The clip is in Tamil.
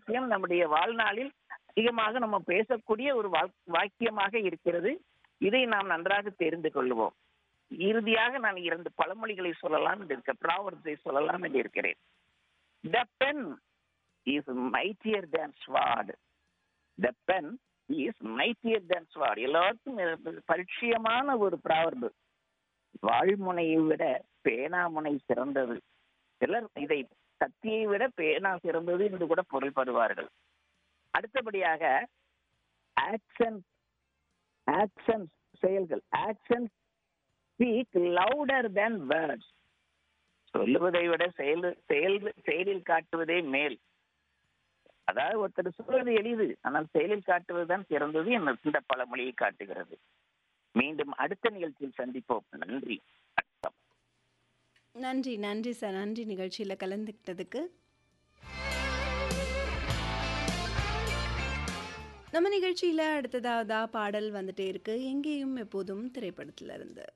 வாக்கியம் நம்முடைய வாழ்நாளில் அதிகமாக நம்ம பேசக்கூடிய ஒரு வாக்- வாக்கியமாக இருக்கிறது இதை நாம் நன்றாக தெரிந்து கொள்வோம் இறுதியாக நான் இரண்டு பழமொழிகளை சொல்லலாம் என்று இருக்க ப்ராவர்ஸை சொல்லலாம் என்று இருக்கிறேன் the pen is mightier than sword the pen is mightier than sword எல்லாருக்கும் இது பரிச்சயமான ஒரு ப்ராவர்பு வாழ்முனையை விட பேனாமுனை சிறந்தது சிலர் இதை கத்தியை விட பேனா சிறந்தது என்று கூட பொருள்படுவார்கள் அடுத்தபடியாக ஆக்ஷன் ஆக்ஷன் செயல்கள் action speak louder than words சொல்லுவதை விட செயல் செயல் செயலில் காட்டுவதே மேல் அதாவது ஒருத்தர் சொல்வது எளிது ஆனால் செயலில் காட்டுவதுதான் சிறந்தது என்ன இந்த பழமொழியை காட்டுகிறது மீண்டும் அடுத்த நிகழ்ச்சியில் சந்திப்போம் நன்றி வணக்கம் நன்றி நன்றி சார் நன்றி நிகழ்ச்சியில் கலந்துக்கிட்டதுக்கு நம்ம நிகழ்ச்சியில் அடுத்ததாவதா பாடல் வந்துட்டே இருக்கு எங்கேயும் எப்போதும் திரைப்படத்துல இருந்து